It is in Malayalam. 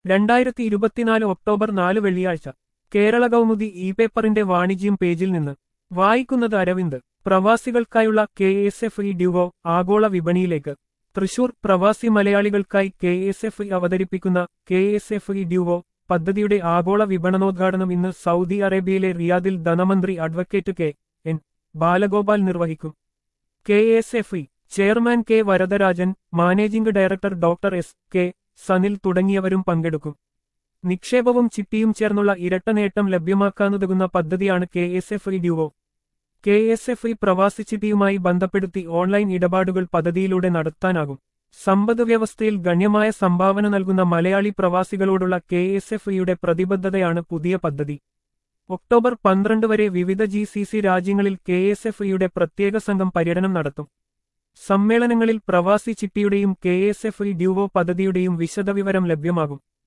രണ്ടായിരത്തി ഇരുപത്തിനാല് ഒക്ടോബർ നാല് വെള്ളിയാഴ്ച കേരള കൗമുദി ഇ പേപ്പറിന്റെ വാണിജ്യം പേജിൽ നിന്ന് വായിക്കുന്നത് അരവിന്ദ് പ്രവാസികൾക്കായുള്ള K S F E Duo ആഗോള വിപണിയിലേക്ക് തൃശൂർ പ്രവാസി മലയാളികൾക്കായി കെ എസ് എഫ് ഇ അവതരിപ്പിക്കുന്ന K S F E Duo പദ്ധതിയുടെ ആഗോള വിപണനോദ്ഘാടനം ഇന്ന് സൗദി അറേബ്യയിലെ റിയാദിൽ ധനമന്ത്രി അഡ്വക്കേറ്റ് കെ എൻ ബാലഗോപാൽ നിർവഹിക്കും K S F E chairman K Varadarajan managing director doctor S K Sanil തുടങ്ങിയവരും പങ്കെടുക്കും നിക്ഷേപവും ചിട്ടിയും ചേർന്നുള്ള ഇരട്ട നേട്ടം ലഭ്യമാക്കാനുതകുന്ന പദ്ധതിയാണ് K S F E Duo K S F E പ്രവാസി ചിട്ടിയുമായി ബന്ധപ്പെടുത്തി ഓൺലൈൻ ഇടപാടുകൾ പദ്ധതിയിലൂടെ നടത്താനാകും സമ്പദ് വ്യവസ്ഥയിൽ ഗണ്യമായ സംഭാവന നൽകുന്ന മലയാളി പ്രവാസികളോടുള്ള കെ എസ് എഫ് ഇയുടെ പ്രതിബദ്ധതയാണ് പുതിയ പദ്ധതി ഒക്ടോബർ പന്ത്രണ്ട് വരെ വിവിധ ജി സി സി രാജ്യങ്ങളിൽ കെ എസ് എഫ് ഇയുടെ പ്രത്യേക സംഘം പര്യടനം നടത്തും സമ്മേളനങ്ങളിൽ പ്രവാസി ചിട്ടിയുടെയും K S F E Duo പദ്ധതിയുടെയും വിശദവിവരം ലഭ്യമാകും